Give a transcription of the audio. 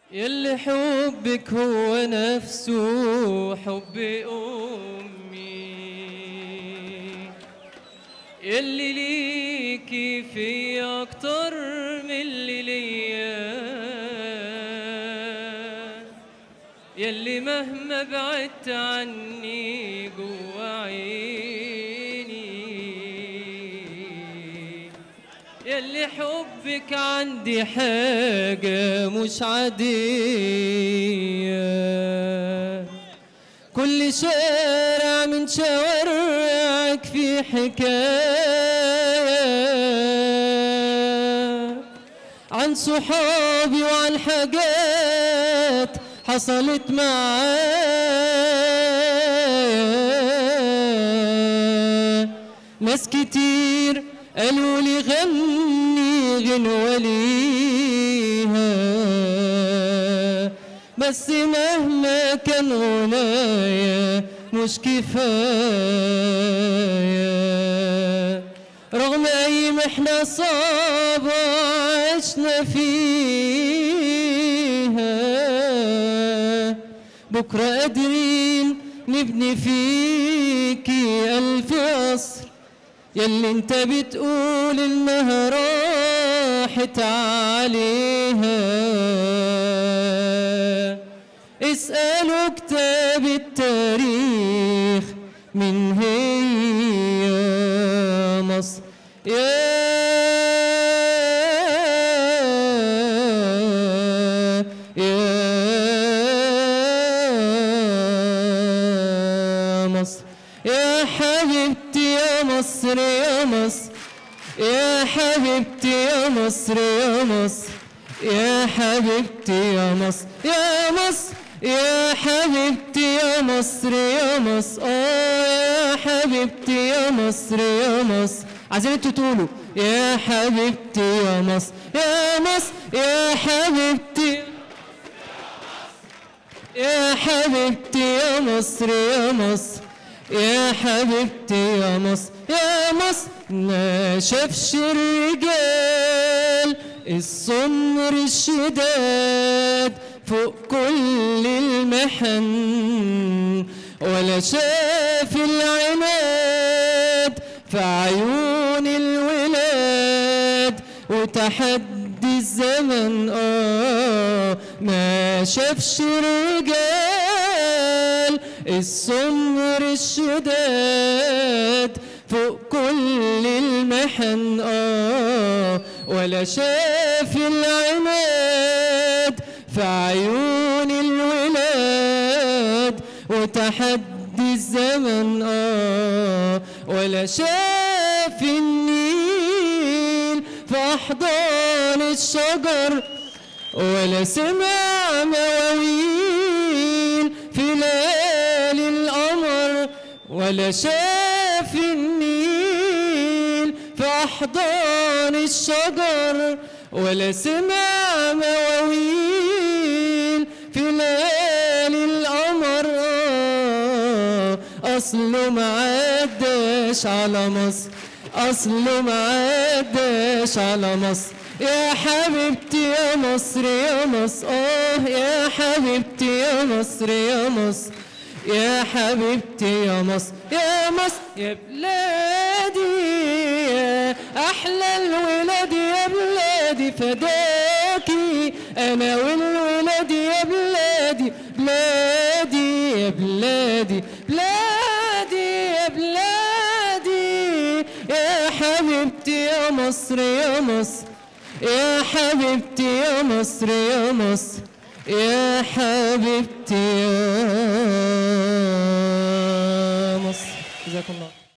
يلي حبك هو نفسه حب أمي يلي ليكي في أكتر من اللي ليا يلي مهما بعدت عني جوا عيني يلي حبك عندي حاجة مش عادية كل شارع من شوارعك في حكاية عن صحابي وعن حاجات حصلت معايا ناس كتير قالوا لي غني غنوة ليها بس مهما كان غنايا مش كفاية رغم أي محنة صعبة عشنا فيها بكرة قادرين نبني فيكي ألف قصر يلي انت بتقول انها راحت عليها اسألوا كتاب التاريخ من هي مصر يا يا مصر يا حبيبتي يا مصر يا مصر يا حبيبتي يا مصر يا مصر يا حبيبتي يا مصر يا مصر يا حبيبتي يا مصر يا مصر اه يا حبيبتي يا مصر يا مصر عايزين انتوا تقولوا يا حبيبتي يا مصر يا مصر يا حبيبتي يا حبيبتي يا مصر يا مصر يا حبيبتي يا مصر يا مصر ما شافش الرجال السمر الشداد فوق كل المحن ولا شاف العناد في عيون الولاد وتحدي الزمن اه ما شافش رجال السمر الشداد فوق كل المحن اه ولا شاف العناد في عيون الولاد وتحدي الزمن اه ولا شاف النيل في أحضان الشجر ولا سمع مواويل في ليالي القمر ولا شاف النيل في أحضان الشجر ولا سمع مواويل في ليالي القمر آه، أصله معداش على مصر أصله معداش على مصر يا حبيبتي يا مصر يا مصر آه يا حبيبتي يا مصر يا مصر يا حبيبتي يا مصر يا مصر يا بلادي يا أحلى الولاد يا بلادي فداكي أنا والولاد يا بلادي بلادي يا بلادي بلادي يا بلادي يا حبيبتي يا مصر يا مصر يا حبيبتي يا مصر يا مصر يا حبيبتي يا مصر جزاكم الله